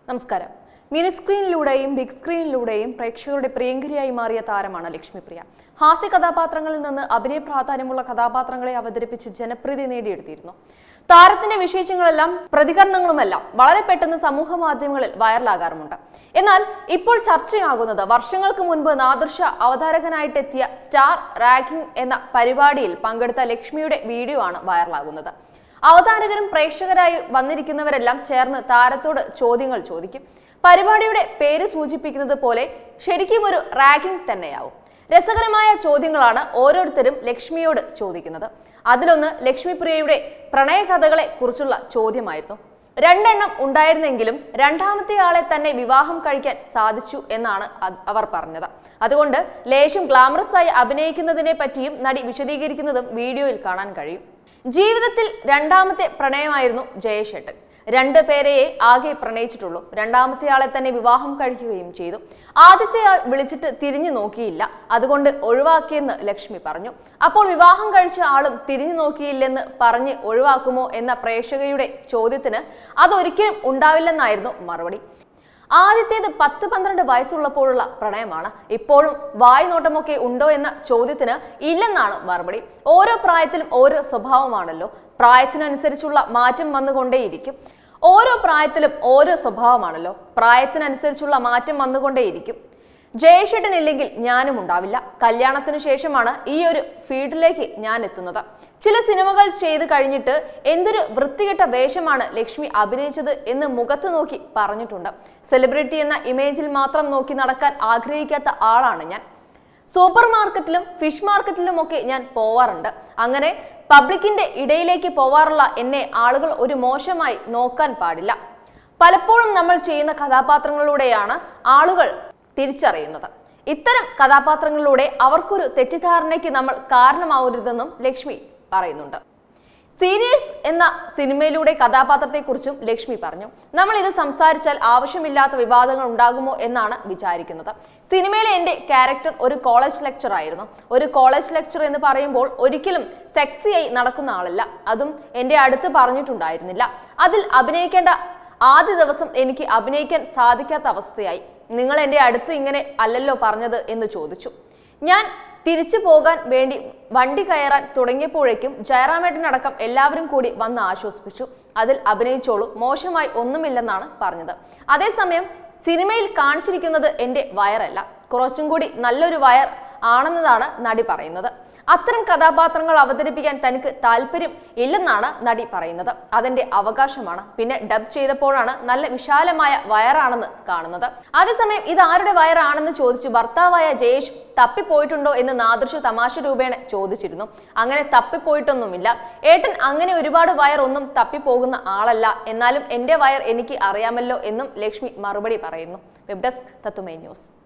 നമസ്കാരം mini സ്ക്രീനിലൂടെയും big സ്ക്രീനിലൂടെയും പ്രേക്ഷകരുടെ പ്രിയങ്കരിയായി മാറിയ താരമാണ് ലക്ഷ്മിപ്രിയ ഹാസ്യ കഥാപാത്രങ്ങളിൽ നിന്ന് അഭിനയ പ്രാധാന്യമുള്ള കഥാപാത്രങ്ങളെ അവതരിപ്പിച്ച് ജനപ്രീതി നേടിയെടുത്തിരുന്നു താരത്തിന്റെ വിശേഷങ്ങളെല്ലാം പ്രതികരണങ്ങളുമെല്ലാം വളരെ പെട്ടെന്ന് സമൂഹ മാധ്യമങ്ങളിൽ വൈറലാകാറുമുണ്ട് എന്നാൽ ഇപ്പോൾ ചർച്ചയാകുന്നത് വർഷങ്ങൾക്ക് മുൻപ് നാദൃശ അവതാരകനായിട്ടെത്തിയ സ്റ്റാർ റാങ്കിംഗ് എന്ന പരിപാടിയിൽ പങ്കെടുത്ത ലക്ഷ്മിയുടെ വീഡിയോ ആണ് വൈറലാകുന്നത് അവതാരകരും പ്രേക്ഷകരായി വന്നിരിക്കുന്നവരെല്ലാം ചേർന്ന് താരത്തോട് ചോദ്യങ്ങൾ ചോദിക്കും പരിപാടിയുടെ പേര് സൂചിപ്പിക്കുന്നത് പോലെ ശരിക്കും ഒരു റാങ്കിംഗ് തന്നെയാവും രസകരമായ ചോദ്യങ്ങളാണ് ഓരോരുത്തരും ലക്ഷ്മിയോട് ചോദിക്കുന്നത് അതിലൊന്ന് ലക്ഷ്മിപ്രിയയുടെ പ്രണയകഥകളെ കുറിച്ചുള്ള ചോദ്യമായിരുന്നു രണ്ടെണ്ണം ഉണ്ടായിരുന്നെങ്കിലും രണ്ടാമത്തെ ആളെ തന്നെ വിവാഹം കഴിക്കാൻ സാധിച്ചു എന്നാണ് അ- അവർ പറഞ്ഞത് അതുകൊണ്ട് ലേശം ഗ്ലാമറസ് ആയി അഭിനയിക്കുന്നതിനെ പറ്റിയും നടി വിശദീകരിക്കുന്നതും വീഡിയോയിൽ കാണാൻ കഴിയും ജീവിതത്തിൽ രണ്ടാമത്തെ പ്രണയമായിരുന്നു ജയശേട്ടൻ രണ്ട് പേരെയെ ആകെ പ്രണയിച്ചിട്ടുള്ളൂ രണ്ടാമത്തെ ആളെ തന്നെ വിവാഹം കഴിക്കുകയും ചെയ്തു ആദ്യത്തെ ആൾ വിളിച്ചിട്ട് തിരിഞ്ഞു നോക്കിയില്ല അതുകൊണ്ട് ഒഴിവാക്കിയെന്ന് ലക്ഷ്മി പറഞ്ഞു അപ്പോൾ വിവാഹം കഴിച്ച ആളും തിരിഞ്ഞു നോക്കിയില്ലെന്ന് പറഞ്ഞ് ഒഴിവാക്കുമോ എന്ന പ്രേക്ഷകയുടെ ചോദ്യത്തിന് അതൊരിക്കലും ഉണ്ടാവില്ലെന്നായിരുന്നു മറുപടി ആദ്യത്തേത് പത്ത് പന്ത്രണ്ട് വയസ്സുള്ളപ്പോഴുള്ള പ്രണയമാണ് ഇപ്പോഴും വായ് നോട്ടമൊക്കെ ഉണ്ടോ എന്ന ചോദ്യത്തിന് ഇല്ലെന്നാണ് മറുപടി ഓരോ പ്രായത്തിലും ഓരോ സ്വഭാവമാണല്ലോ പ്രായത്തിനനുസരിച്ചുള്ള മാറ്റം വന്നുകൊണ്ടേയിരിക്കും ഓരോ പ്രായത്തിലും ഓരോ സ്വഭാവമാണല്ലോ പ്രായത്തിനനുസരിച്ചുള്ള മാറ്റം വന്നുകൊണ്ടേയിരിക്കും ജയശേട്ടൻ ഇല്ലെങ്കിൽ ഞാനും ഉണ്ടാവില്ല കല്യാണത്തിന് ശേഷമാണ് ഈ ഒരു ഫീൽഡിലേക്ക് ഞാൻ എത്തുന്നത് ചില സിനിമകൾ ചെയ്ത് കഴിഞ്ഞിട്ട് എന്തൊരു വൃത്തികെട്ട വേഷമാണ് ലക്ഷ്മി അഭിനയിച്ചത് എന്ന് മുഖത്ത് നോക്കി പറഞ്ഞിട്ടുണ്ട് സെലിബ്രിറ്റി എന്ന ഇമേജിൽ മാത്രം നോക്കി നടക്കാൻ ആഗ്രഹിക്കാത്ത ആളാണ് ഞാൻ സൂപ്പർ മാർക്കറ്റിലും ഫിഷ് മാർക്കറ്റിലും ഒക്കെ ഞാൻ പോവാറുണ്ട് അങ്ങനെ പബ്ലിക്കിന്റെ ഇടയിലേക്ക് പോവാറുള്ള എന്നെ ആളുകൾ ഒരു മോശമായി നോക്കാൻ പാടില്ല പലപ്പോഴും നമ്മൾ ചെയ്യുന്ന കഥാപാത്രങ്ങളിലൂടെയാണ് ആളുകൾ തിരിച്ചറിയുന്നത് ഇത്തരം കഥാപാത്രങ്ങളിലൂടെ അവർക്കൊരു തെറ്റിദ്ധാരണയ്ക്ക് നമ്മൾ കാരണമാവരുതെന്നും ലക്ഷ്മി പറയുന്നുണ്ട് സീനിയേഴ്സ് എന്ന സിനിമയിലൂടെ കഥാപാത്രത്തെക്കുറിച്ചും ലക്ഷ്മി പറഞ്ഞു നമ്മൾ ഇത് സംസാരിച്ചാൽ ആവശ്യമില്ലാത്ത വിവാദങ്ങൾ ഉണ്ടാകുമോ എന്നാണ് വിചാരിക്കുന്നത് സിനിമയിലെ എൻ്റെ ക്യാരക്ടർ ഒരു കോളേജ് ലെക്ചർ ആയിരുന്നു ഒരു കോളേജ് ലെക്ചർ എന്ന് പറയുമ്പോൾ ഒരിക്കലും സെക്സിയായി നടക്കുന്ന ആളല്ല അതും എൻ്റെ അടുത്ത് പറഞ്ഞിട്ടുണ്ടായിരുന്നില്ല അതിൽ അഭിനയിക്കേണ്ട ആദ്യ ദിവസം എനിക്ക് അഭിനയിക്കാൻ സാധിക്കാത്ത അവസ്ഥയായി നിങ്ങൾ എൻ്റെ അടുത്ത് ഇങ്ങനെ അല്ലല്ലോ പറഞ്ഞത് എന്ന് ചോദിച്ചു ഞാൻ തിരിച്ചു പോകാൻ വേണ്ടി വണ്ടി കയറാൻ തുടങ്ങിയപ്പോഴേക്കും ജയറാമേട്ടനടക്കം എല്ലാവരും കൂടി വന്ന് ആശ്വസിപ്പിച്ചു അതിൽ അഭിനയിച്ചോളൂ മോശമായി ഒന്നുമില്ലെന്നാണ് പറഞ്ഞത് അതേസമയം സിനിമയിൽ കാണിച്ചിരിക്കുന്നത് എൻ്റെ വയറല്ല കുറച്ചും കൂടി നല്ലൊരു വയർ ആണെന്നതാണ് നടി പറയുന്നത് അത്തരം കഥാപാത്രങ്ങൾ അവതരിപ്പിക്കാൻ തനിക്ക് താല്പര്യം ഇല്ലെന്നാണ് നടി പറയുന്നത് അതെന്റെ അവകാശമാണ് പിന്നെ ഡബ് ചെയ്തപ്പോഴാണ് നല്ല വിശാലമായ വയറാണെന്ന് കാണുന്നത് അതേസമയം ഇത് ആരുടെ വയറാണെന്ന് ചോദിച്ചു ഭർത്താവായ ജയേഷ് തപ്പിപ്പോയിട്ടുണ്ടോ എന്ന് നാദൃശ തമാശ രൂപേണ ചോദിച്ചിരുന്നു അങ്ങനെ തപ്പിപ്പോയിട്ടൊന്നുമില്ല ഏട്ടൻ അങ്ങനെ ഒരുപാട് വയർ ഒന്നും തപ്പിപ്പോകുന്ന ആളല്ല എന്നാലും എന്റെ വയർ എനിക്ക് അറിയാമല്ലോ എന്നും ലക്ഷ്മി മറുപടി പറയുന്നു വെബ് ഡെസ്ക് തത്തുമൈ ന്യൂസ്